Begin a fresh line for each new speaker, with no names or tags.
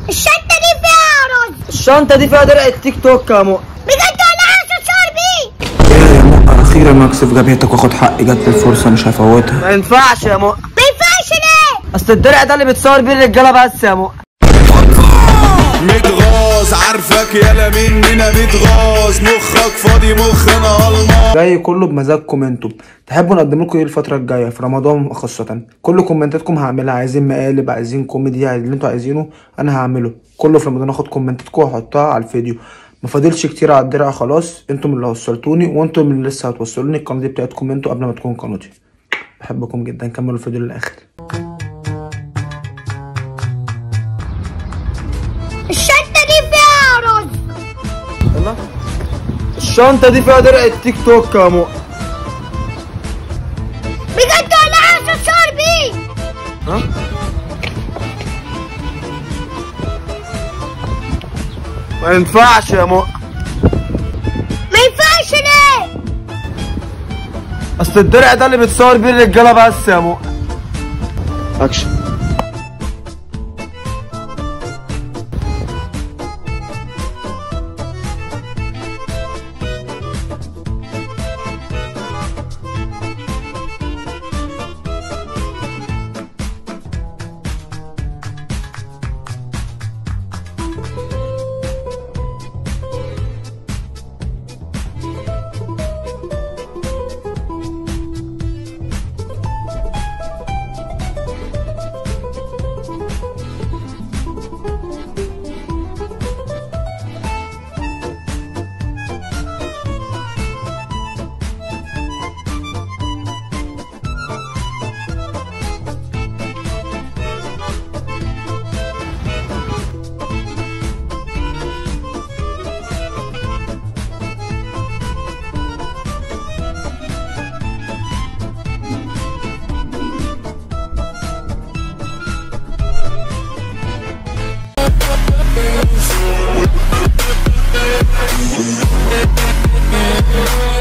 الشنطة دي فيها رز
الشنطة دي فيها درع التيك توك يا مؤ
بجد ولا عايز تصور بيه
يا مؤ اخيرا اكسب جبهتك واخد حقي جت لي الفرصه مش هفوتها
ما ينفعش يا مؤ
ما ينفعش ليه
اصل الدرع ده اللي بتصور بيه الرجالة بس يا مؤ
متغاظ عارفك يالا مننا متغاظ مخك فاضي مخنا الماظ
جاي كله بمزاجكم انتم تحبوا نقدم لكم ايه الفتره الجايه في رمضان خاصه كل كومنتاتكم هعملها عايزين مقالب عايزين كوميدي عايزين اللي انتوا عايزينه انا هعمله كله في رمضان اخد كومنتاتكم واحطها على الفيديو ما فاضلش كتير على الدرع خلاص انتم اللي وصلتوني وانتم اللي لسه هتوصلوني القناه دي بتاعتكم انتوا قبل ما تكون قناتي بحبكم جدا كملوا الفيديو للاخر
الشنطة دي فيها رز
الله الشنطة دي فيها درع التيك توك يا مؤ
بجد ولا عايز تصور بيه
ها ما ينفعش يا مؤ
ما ينفعش ليه
اصل الدرع ده اللي بتصور بيه الرجالة بس يا مؤ اكشن
متغاظ